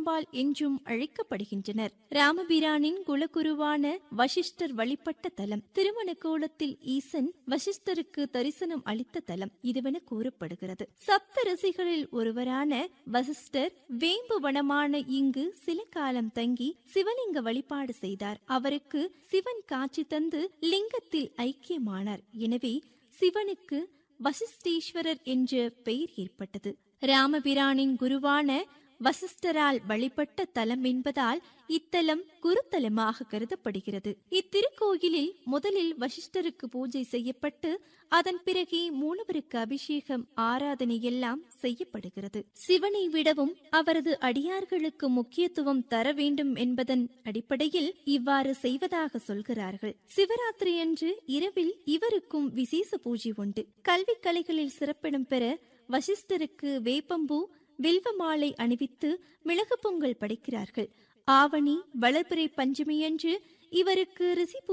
ராமபாம்பாள் என்றும் அழைக்கப்படுகின்றனர் ராமபிரானின் குலகுருவான வசிஷ்டர் வழிபட்ட தலம் திருமண கோலத்தில் ஈசன் வசிஷ்டருக்கு தரிசனம் அளித்த தலம் இதுவென கூறப்படுகிறது சப்த ரிஷிகளில் ஒருவரான வசிஷ்டர் வேம்பு வனமான இங்கு சில காலம் தங்கி சிவலிங்க வழிபாடு செய்தார் அவருக்கு சிவன் காட்சி தந்து லிங்கத்தில் ஐக்கியமானார் எனவே சிவனுக்கு வசிஷ்டீஸ்வரர் என்ற பெயர் ஏற்பட்டது ராமபிரானின் குருவான வசிஷ்டரால் வழிபட்ட தலம் என்பதால் இத்தலம் குருத்தலமாக கருதப்படுகிறது இத்திருக்கோயிலில் முதலில் வசிஷ்டருக்கு பூஜை செய்யப்பட்டு அதன் பிறகே மூலவருக்கு அபிஷேகம் ஆராதனை எல்லாம் செய்யப்படுகிறது சிவனை விடவும் அவரது அடியார்களுக்கு முக்கியத்துவம் தர வேண்டும் என்பதன் அடிப்படையில் இவ்வாறு செய்வதாக சொல்கிறார்கள் சிவராத்திரி அன்று இரவில் இவருக்கும் விசேஷ பூஜை உண்டு கல்வி கலைகளில் சிறப்பிடம் பெற வசிஷ்டருக்கு வேப்பம்பூ வில்வ மாலை அணிவித்து மிளகு பொங்கல் படைக்கிறார்கள் ஆவணி வளர்பிறை பஞ்சமியன்று இவருக்கு ரிஷி